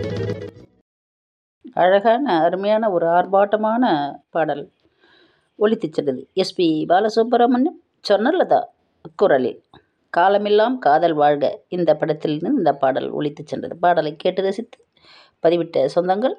அழகான அருமையான ஒரு ஆர்ப்பாட்டமான பாடல் ஒலித்துச் சென்றது எஸ்பி பாலசுப்ரமணியம் சொன்னல்லதா குரலில் காலமெல்லாம் காதல் வாழ்க இந்த படத்திலிருந்து இந்த பாடல் ஒலித்துச் சென்றது பாடலை கேட்டு ரசித்து பதிவிட்ட சொந்தங்கள்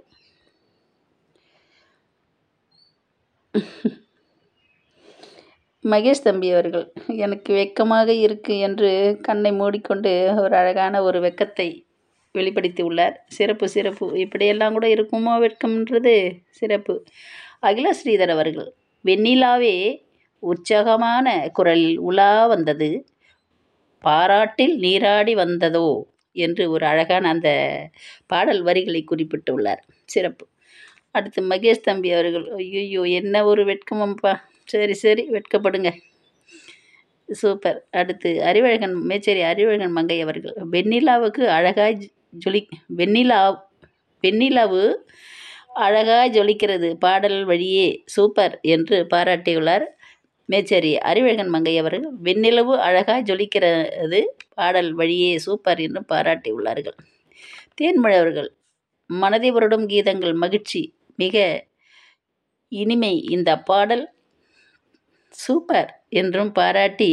மகேஷ் தம்பி அவர்கள் எனக்கு வெக்கமாக இருக்கு என்று கண்ணை மூடிக்கொண்டு ஒரு அழகான ஒரு வெக்கத்தை வெளிப்படுத்தி உள்ளார் சிறப்பு சிறப்பு இப்படியெல்லாம் கூட இருக்குமோ வெட்கம்ன்றது சிறப்பு அகிலா ஸ்ரீதர் அவர்கள் வெண்ணிலாவே உற்சாகமான குரலில் உலா வந்தது பாராட்டில் நீராடி வந்ததோ என்று ஒரு அழகான அந்த பாடல் வரிகளை குறிப்பிட்டுள்ளார் சிறப்பு அடுத்து மகேஷ் தம்பி அவர்கள் ஐயோ என்ன ஒரு வெட்கமப்பா சரி சரி வெட்கப்படுங்க சூப்பர் அடுத்து அறிவழகன் மேச்சேரி அறிவழகன் மங்கை அவர்கள் வெண்ணிலாவுக்கு அழகாய் ஜொலி வெண்ணிலா வெண்ணிலாவு அழகாய் ஜொலிக்கிறது பாடல் வழியே சூப்பர் என்று பாராட்டியுள்ளார் மேச்சேரி அறிவழகன் மங்கை அவர்கள் வெண்ணிலவு அழகாய் ஜொலிக்கிறது பாடல் வழியே சூப்பர் என்று பாராட்டியுள்ளார்கள் தேன்மொழி அவர்கள் மனதை வருடும் கீதங்கள் மகிழ்ச்சி மிக இனிமை இந்த பாடல் சூப்பர் என்றும் பாராட்டி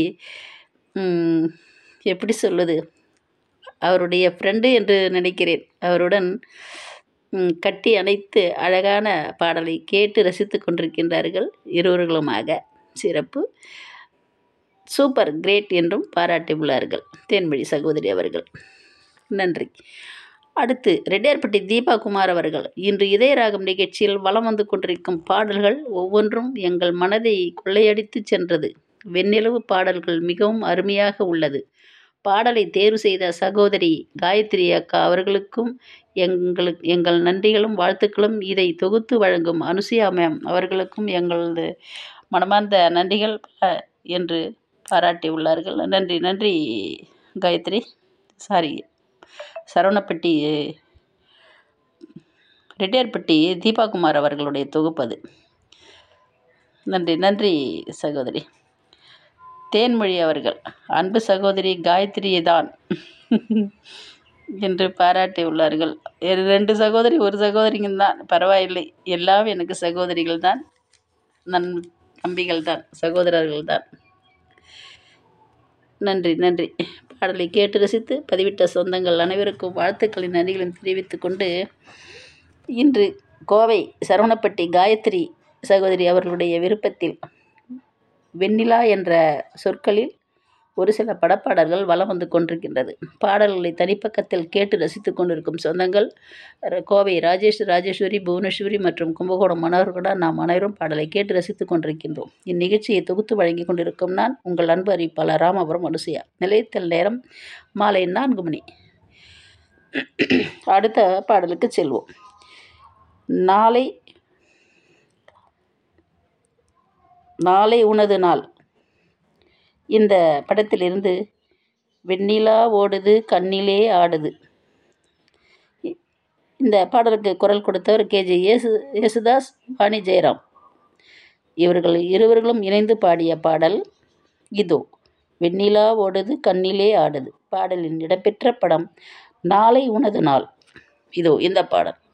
எப்படி சொல்லுது அவருடைய ஃப்ரெண்டு என்று நினைக்கிறேன் அவருடன் கட்டி அணைத்து அழகான பாடலை கேட்டு ரசித்து கொண்டிருக்கின்றார்கள் இருவர்களுமாக சிறப்பு சூப்பர் கிரேட் என்றும் பாராட்டியுள்ளார்கள் தேன்மொழி சகோதரி அவர்கள் நன்றி அடுத்து ரெட்டியார்பட்டி தீபா குமார் அவர்கள் இன்று இதயராகம் நிகழ்ச்சியில் வலம் வந்து கொண்டிருக்கும் பாடல்கள் ஒவ்வொன்றும் எங்கள் மனதை கொள்ளையடித்து சென்றது வெண்ணிலவு பாடல்கள் மிகவும் அருமையாக உள்ளது பாடலை தேர்வு செய்த சகோதரி காயத்ரி அக்கா அவர்களுக்கும் எங்களுக்கு எங்கள் நன்றிகளும் வாழ்த்துக்களும் இதை தொகுத்து வழங்கும் அனுசியா மேம் அவர்களுக்கும் எங்களது மனமார்ந்த நன்றிகள் என்று பாராட்டியுள்ளார்கள் நன்றி நன்றி காயத்ரி சாரி சரவணப்பட்டி ரெட்டியார்பட்டி தீபாகுமார் அவர்களுடைய தொகுப்பது நன்றி நன்றி சகோதரி தேன்மொழி அவர்கள் அன்பு சகோதரி காயத்ரி தான் என்று பாராட்டி உள்ளார்கள் ரெண்டு சகோதரி ஒரு சகோதரிங்க தான் பரவாயில்லை எல்லாம் எனக்கு சகோதரிகள் தான் நன் தம்பிகள் தான் சகோதரர்கள் தான் நன்றி நன்றி பாடலை கேட்டு ரசித்து பதிவிட்ட சொந்தங்கள் அனைவருக்கும் வாழ்த்துக்களின் நன்றிகளையும் தெரிவித்து கொண்டு இன்று கோவை சரவணப்பட்டி காயத்ரி சகோதரி அவர்களுடைய விருப்பத்தில் வெண்ணிலா என்ற சொற்களில் ஒரு சில படப்பாடல்கள் வலம் வந்து கொண்டிருக்கின்றது பாடல்களை தனிப்பக்கத்தில் கேட்டு ரசித்து கொண்டிருக்கும் சொந்தங்கள் கோவை ராஜேஷ் ராஜேஸ்வரி புவனேஸ்வரி மற்றும் கும்பகோணம் மனோகருடன் நாம் அனைவரும் பாடலை கேட்டு ரசித்து கொண்டிருக்கின்றோம் இந்நிகழ்ச்சியை தொகுத்து வழங்கி கொண்டிருக்கும் நான் உங்கள் அன்பு அறிவிப்பாளர் ராமபுரம் அனுசியா நிலையத்தல் நேரம் மாலை நான்கு மணி அடுத்த பாடலுக்கு செல்வோம் நாளை நாளை உனது நாள் இந்த படத்திலிருந்து வெண்ணிலா ஓடுது கண்ணிலே ஆடுது இந்த பாடலுக்கு குரல் கொடுத்தவர் கேஜே ஏசு யேசுதாஸ் வாணி ஜெயராம் இவர்கள் இருவர்களும் இணைந்து பாடிய பாடல் இதோ வெண்ணிலா ஓடுது கண்ணிலே ஆடுது பாடலின் இடம்பெற்ற படம் நாளை உனது நாள் இதோ இந்த பாடல்